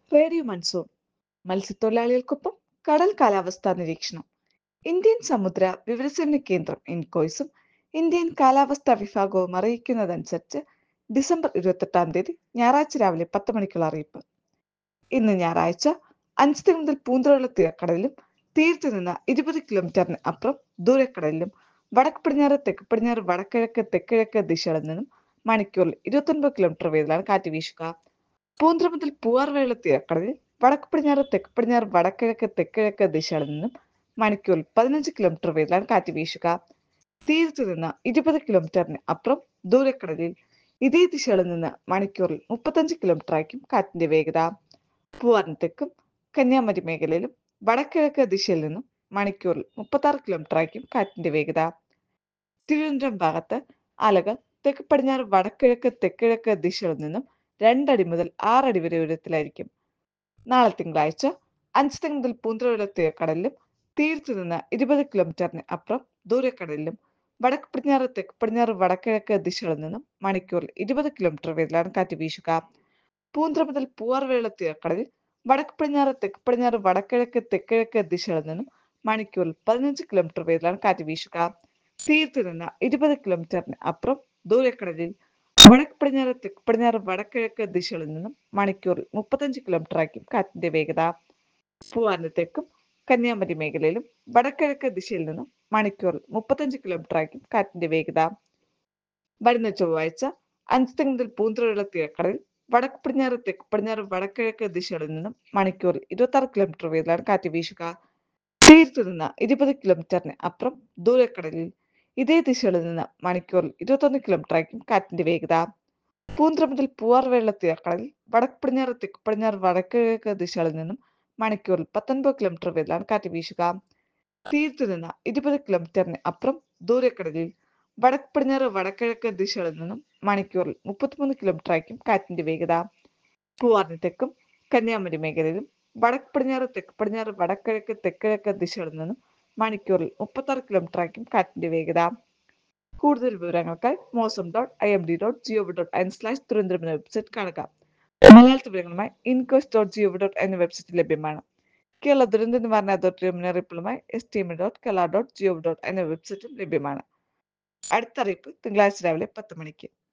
radio monsoon മത്സ്യത്തൊഴിലാളികൾക്കൊപ്പം കടൽ കാലാവസ്ഥാ നിരീക്ഷണം ഇന്ത്യൻ സമുദ്ര വിവരസേവന കേന്ദ്രം ഇൻകോയ്സും ഇന്ത്യൻ കാലാവസ്ഥാ വിഭാഗവും അറിയിക്കുന്നതനുസരിച്ച് ഡിസംബർ ഇരുപത്തെട്ടാം തീയതി ഞായറാഴ്ച രാവിലെ പത്ത് മണിക്കുള്ള അറിയിപ്പ് ഇന്ന് ഞായറാഴ്ച അഞ്ച് മുതൽ പൂന്തറയുള്ള തീരക്കടലിലും തീരത്ത് നിന്ന് ഇരുപത് കിലോമീറ്ററിന് അപ്പുറം ദൂരക്കടലിലും വടക്ക് പടിഞ്ഞാറ് തെക്ക് പടിഞ്ഞാറ് വടക്കിഴക്ക് തെക്കിഴക്ക് ദിശകളിൽ നിന്നും മണിക്കൂറിൽ ഇരുപത്തൊൻപത് കിലോമീറ്റർ വേഗത്തിലാണ് കാറ്റ് വീശുക പൂന്തറ മുതൽ പൂവാർവേള തീരക്കടലിൽ വടക്ക് പടിഞ്ഞാറ് തെക്ക് പടിഞ്ഞാറ് വടക്കിഴക്ക് തെക്കിഴക്ക് ദിശകളിൽ നിന്നും മണിക്കൂറിൽ പതിനഞ്ച് കിലോമീറ്റർ വേഗത്തിലാണ് കാറ്റ് വീശുക തീരത്ത് നിന്ന് ഇരുപത് കിലോമീറ്ററിന് അപ്പുറം ദൂരക്കടലിൽ ഇതേ ദിശകളിൽ നിന്ന് മണിക്കൂറിൽ മുപ്പത്തഞ്ച് കിലോമീറ്റർ ആയിരിക്കും കാറ്റിന്റെ വേഗത പൂവാറിന് തെക്കും കന്യാകുമാരി മേഖലയിലും വടക്കിഴക്ക് ദിശയിൽ നിന്നും മണിക്കൂറിൽ മുപ്പത്തി ആറ് കിലോമീറ്റർ ആയിരിക്കും കാറ്റിന്റെ വേഗത തിരുവനന്തപുരം ഭാഗത്ത് അലകൾ തെക്ക് പടിഞ്ഞാറ് വടക്കിഴക്ക് തെക്കിഴക്ക് ദിശകളിൽ നിന്നും രണ്ടടി മുതൽ ആറടി വരെ ഉയരത്തിലായിരിക്കും നാളെ തിങ്കളാഴ്ച അഞ്ച് മുതൽ പൂന്തറ തീരക്കടലിലും തീരത്ത് നിന്ന് ഇരുപത് കിലോമീറ്ററിന് അപ്പുറം ദൂരക്കടലിലും വടക്ക് പടിഞ്ഞാറ് തെക്ക് പടിഞ്ഞാറ് വടക്കിഴക്ക് ദിശകളിൽ നിന്നും മണിക്കൂറിൽ ഇരുപത് കിലോമീറ്റർ വേഗത്തിലാണ് കാറ്റ് വീശുക പൂന്തറ മുതൽ പൂവാർവേള തീരക്കടലിൽ വടക്ക് പടിഞ്ഞാറ് തെക്ക് പടിഞ്ഞാറ് വടക്കിഴക്ക് തെക്കിഴക്ക് ദിശകളിൽ നിന്നും മണിക്കൂറിൽ പതിനഞ്ച് കിലോമീറ്റർ വേഗത്തിലാണ് കാറ്റ് വീശുക തീരത്ത് നിന്ന് ഇരുപത് കിലോമീറ്ററിന് അപ്പുറം ദൂരക്കടലിൽ വടക്ക് പടിഞ്ഞാറ് തെക്ക് പടിഞ്ഞാറ് വടക്കിഴക്ക് ദിശകളിൽ നിന്നും മണിക്കൂറിൽ മുപ്പത്തഞ്ച് കിലോമീറ്റർ ആയിരിക്കും കാറ്റിന്റെ വേഗത പൂവാറിന് തെക്കും കന്യാകുമാരി മേഖലയിലും വടക്കിഴക്ക് ദിശയിൽ നിന്നും മണിക്കൂറിൽ മുപ്പത്തഞ്ച് കിലോമീറ്റർ ആയിരിക്കും കാറ്റിന്റെ വേഗത വരുന്ന ചൊവ്വാഴ്ച അഞ്ച് മുതൽ പൂന്തറയുള്ള തീരക്കടലിൽ വടക്ക് പടിഞ്ഞാറ് തെക്ക് പടിഞ്ഞാറ് വടക്കിഴക്ക് ദിശകളിൽ നിന്നും മണിക്കൂറിൽ ഇരുപത്തി ആറ് കിലോമീറ്റർ വേഗത്തിലാണ് കാറ്റ് വീശുക തീരത്തു നിന്ന് ഇരുപത് കിലോമീറ്ററിന് അപ്പുറം ദൂരക്കടലിൽ ഇതേ ദിശകളിൽ നിന്ന് മണിക്കൂറിൽ ഇരുപത്തൊന്ന് കിലോമീറ്റർ ആയിരിക്കും കാറ്റിന്റെ വേഗത പൂന്തറ മുതൽ പൂവാർവേള തീരക്കടലിൽ വടക്ക് പടിഞ്ഞാറ് തെക്ക് പടിഞ്ഞാറ് വടക്കിഴക്ക് ദിശകളിൽ നിന്നും മണിക്കൂറിൽ പത്തൊൻപത് കിലോമീറ്റർ വേഗത്തിലാണ് കാറ്റ് വീശുക തീരത്തു നിന്ന് ഇരുപത് കിലോമീറ്ററിന് അപ്പുറം ദൂരക്കടലിൽ വടക്ക് പടിഞ്ഞാറ് വടക്കിഴക്ക് ദിശകളിൽ നിന്നും മണിക്കൂറിൽ മുപ്പത്തിമൂന്ന് കിലോമീറ്റർ ആയിരിക്കും കാറ്റിന്റെ വേഗത പൂവാറിന് തെക്കും കന്യാകുമാരി മേഖലയിലും വടക്ക് പടിഞ്ഞാറ് തെക്ക് പടിഞ്ഞാറ് വടക്കിഴക്ക് തെക്കിഴക്ക് ദിശകളിൽ നിന്നും മണിക്കൂറിൽ മുപ്പത്തി ആറ് കിലോമീറ്റർ ആയിരിക്കും കാറ്റിന്റെ വേഗത കൂടുതൽ വിവരങ്ങൾക്കായി mausam dot I M D dot gov dot in slash Thiruvananthapuram എന്ന വെബ്സൈറ്റ് കാണുക മലയാളത്തിൽ വിവരങ്ങളുമായി ഇൻകോസ് ഡോട്ട് ജിഒവി ഡോട്ട് എന്ന വെബ്സൈറ്റ് ലഭ്യമാണ് കേരള ദുരന്ത നിവാരണ അതോറിറ്റി മുന്നറിയിപ്പുകളുമായി S T M dot Kerala dot gov dot എന്ന വെബ്സൈറ്റും ലഭ്യമാണ് അടുത്ത അറിയിപ്പ് തിങ്കളാഴ്ച രാവിലെ പത്ത് മണിക്ക്